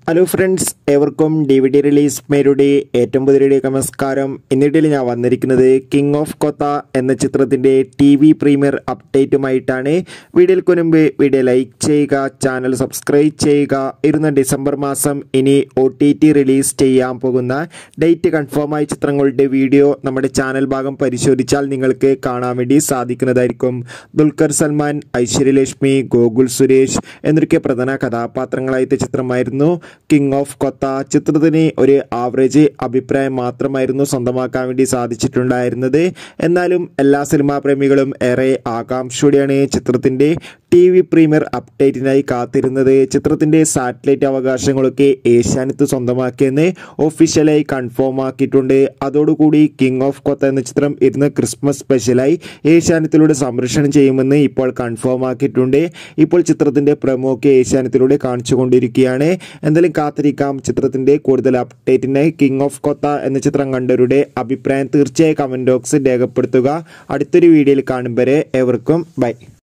hello friends ഏവർക്കും D V D release മേരുടെ ഏറ്റവും പുതിയ നമസ്കാരം എന്നിട്ടിൽ ഞാൻ വന്നിരിക്കുന്നത് കിങ് ഓഫ് കൊത്ത എന്ന ചിത്രത്തിൻ്റെ ടി വി പ്രീമിയർ അപ്ഡേറ്റുമായിട്ടാണ് വീഡിയോയ്ക്ക് മുൻപ് വീഡിയോ ലൈക്ക് ചെയ്യുക ചാനൽ സബ്സ്ക്രൈബ് ചെയ്യുക ഇരുന്ന ഡിസംബർ മാസം ഇനി ഒ ടി ടി റിലീസ് ചെയ്യാൻ പോകുന്ന ഡേറ്റ് കൺഫേം ആയ ചിത്രങ്ങളുടെ വീഡിയോ നമ്മുടെ ചാനൽ ഭാഗം പരിശോധിച്ചാൽ നിങ്ങൾക്ക് കാണാൻ വേണ്ടി സാധിക്കുന്നതായിരിക്കും ദുൽഖർ സൽമാൻ ഐശ്വര്യലക്ഷ്മി ഗോകുൽ സുരേഷ് എന്നൊക്കെ പ്രധാന കഥാപാത്രങ്ങളായിട്ട് ചിത്രമായിരുന്നു കിങ് ഓഫ് കൊത്ത ചിത്രത്തിന് ഒരു ആവറേജ് അഭിപ്രായം മാത്രമായിരുന്നു സ്വന്തമാക്കാൻ വേണ്ടി സാധിച്ചിട്ടുണ്ടായിരുന്നത് എന്നാലും എല്ലാ സിനിമാ പ്രേമികളും ഏറെ ആകാംക്ഷയോടെയാണ് ചിത്രത്തിൻ്റെ ടി വി പ്രീമിയർ അപ്ഡേറ്റിനായി കാത്തിരുന്നത് ചിത്രത്തിൻ്റെ സാറ്റലൈറ്റ് അവകാശങ്ങളൊക്കെ ഏഷ്യാനെറ്റ് സ്വന്തമാക്കിയെന്ന് ഒഫീഷ്യലായി കൺഫേം ആക്കിയിട്ടുണ്ട് അതോടുകൂടി കിങ് ഓഫ് കൊത്ത എന്ന ചിത്രം ഇരുന്ന് ക്രിസ്മസ് സ്പെഷ്യലായി ഏഷ്യാനെറ്റിലൂടെ സംരക്ഷണം ചെയ്യുമെന്ന് ഇപ്പോൾ കൺഫേം ആക്കിയിട്ടുണ്ട് ഇപ്പോൾ ചിത്രത്തിൻ്റെ പ്രമോക്ക് ഏഷ്യാനെറ്റിലൂടെ കാണിച്ചുകൊണ്ടിരിക്കുകയാണ് എന്തായാലും കാത്തിരിക്കാം ചിത്രത്തിൻ്റെ കൂടുതൽ അപ്ഡേറ്റിനായി കിങ് ഓഫ് കൊത്ത എന്ന ചിത്രം കണ്ടവരുടെ അഭിപ്രായം തീർച്ചയായും കമൻറ്റ് ബോക്സിൽ രേഖപ്പെടുത്തുക അടുത്തൊരു വീഡിയോയിൽ കാണും വരെ ഏവർക്കും ബൈ